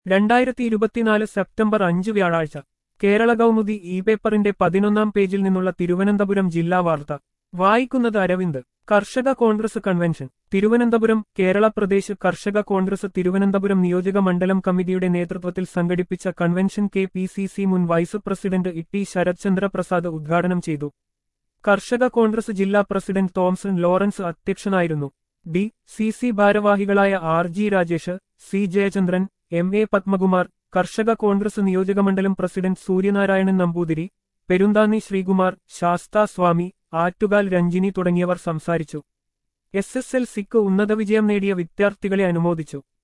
രണ്ടായിരത്തി ഇരുപത്തിനാല് സെപ്റ്റംബർ അഞ്ച് വ്യാഴാഴ്ച കേരള കൗമുദി ഇ പേപ്പറിന്റെ പതിനൊന്നാം പേജിൽ നിന്നുള്ള തിരുവനന്തപുരം ജില്ലാ വാർത്ത വായിക്കുന്നത് അരവിന്ദ് കർഷക കോൺഗ്രസ് കൺവെൻഷൻ തിരുവനന്തപുരം കേരള പ്രദേശ് കർഷക കോൺഗ്രസ് തിരുവനന്തപുരം നിയോജക മണ്ഡലം കമ്മിറ്റിയുടെ നേതൃത്വത്തിൽ സംഘടിപ്പിച്ച convention K P C C മുൻ വൈസ് പ്രസിഡന്റ് ഇട്ടി ശരത്ചന്ദ്ര പ്രസാദ് ഉദ്ഘാടനം ചെയ്തു കർഷക കോൺഗ്രസ് ജില്ലാ പ്രസിഡന്റ് തോംസൺ ലോറൻസ് അധ്യക്ഷനായിരുന്നു ഡി സി സി ഭാരവാഹികളായ R G Rajesh C Jayachandran M A Padmakumar കർഷക കോൺഗ്രസ് നിയോജകമണ്ഡലം പ്രസിഡന്റ് സൂര്യനാരായണൻ നമ്പൂതിരി പെരുന്താന്നി ശ്രീകുമാർ ശാസ്ത സ്വാമി ആറ്റുകാൽ രഞ്ജിനി തുടങ്ങിയവർ സംസാരിച്ചു എസ് എസ് എൽ സിക്ക് ഉന്നത വിജയം നേടിയ വിദ്യാർത്ഥികളെ അനുമോദിച്ചു